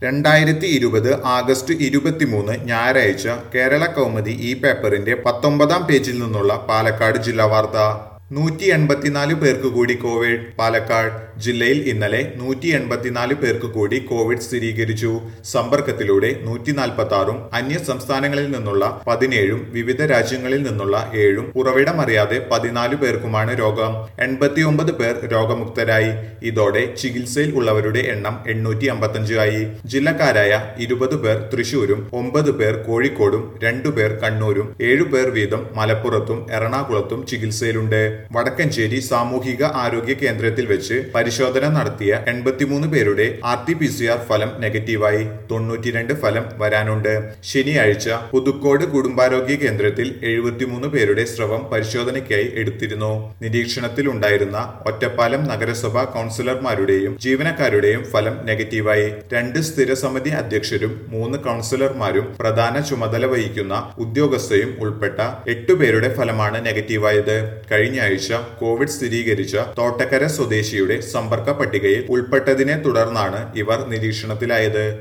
രണ്ടായിരത്തി ഇരുപത് ആഗസ്റ്റ് ഇരുപത്തിമൂന്ന് ഞായറാഴ്ച കേരള കൗമുദി ഈ പേപ്പറിന്റെ പത്തൊമ്പതാം പേജിൽ നിന്നുള്ള പാലക്കാട് ജില്ലാ വാർത്ത നൂറ്റി എൺപത്തിനാല് പേർക്ക് കൂടി കോവിഡ് പാലക്കാട് ജില്ലയിൽ ഇന്നലെ നൂറ്റി എൺപത്തിനാല് പേർക്ക് കൂടി കോവിഡ് സ്ഥിരീകരിച്ചു സമ്പർക്കത്തിലൂടെ നൂറ്റി നാൽപ്പത്തി ആറും അന്യ സംസ്ഥാനങ്ങളിൽ നിന്നുള്ള പതിനേഴും വിവിധ രാജ്യങ്ങളിൽ നിന്നുള്ള ഏഴും ഉറവിടമറിയാതെ പതിനാല് പേർക്കുമാണ് രോഗം എൺപത്തിയൊമ്പത് പേർ രോഗമുക്തരായി ഇതോടെ ചികിത്സയിൽ ഉള്ളവരുടെ എണ്ണം എണ്ണൂറ്റി അമ്പത്തഞ്ച് ആയി ജില്ലക്കാരായ ഇരുപത് പേർ തൃശൂരും ഒമ്പത് പേർ കോഴിക്കോടും രണ്ടു പേർ കണ്ണൂരും ഏഴു പേർ വീതം മലപ്പുറത്തും എറണാകുളത്തും ചികിത്സയിലുണ്ട് വടക്കഞ്ചേരി സാമൂഹിക ആരോഗ്യ കേന്ദ്രത്തിൽ വെച്ച് പരിശോധന നടത്തിയ എൺപത്തിമൂന്ന് പേരുടെ R T P C R ഫലം നെഗറ്റീവായി തൊണ്ണൂറ്റിരണ്ട് ഫലം വരാനുണ്ട് ശനിയാഴ്ച പുതുക്കോട് കുടുംബാരോഗ്യ കേന്ദ്രത്തിൽ എഴുപത്തിമൂന്ന് പേരുടെ സ്രവം പരിശോധനയ്ക്കായി എടുത്തിരുന്നു നിരീക്ഷണത്തിലുണ്ടായിരുന്ന ഒറ്റപ്പാലം നഗരസഭാ കൗൺസിലർമാരുടെയും ജീവനക്കാരുടെയും ഫലം നെഗറ്റീവായി രണ്ട് സ്ഥിരസമിതി അധ്യക്ഷരും മൂന്ന് കൗൺസിലർമാരും പ്രധാന ചുമതല വഹിക്കുന്ന ഉദ്യോഗസ്ഥയും ഉൾപ്പെട്ട എട്ടുപേരുടെ ഫലമാണ് നെഗറ്റീവായത് കഴിഞ്ഞ ആഴ്ച കോവിഡ് സ്ഥിരീകരിച്ച തോട്ടക്കര സ്വദേശിയുടെ സമ്പർക്ക പട്ടികയിൽ ഉൾപ്പെട്ടതിനെ തുടർന്നാണ് ഇവർ നിരീക്ഷണത്തിലായത്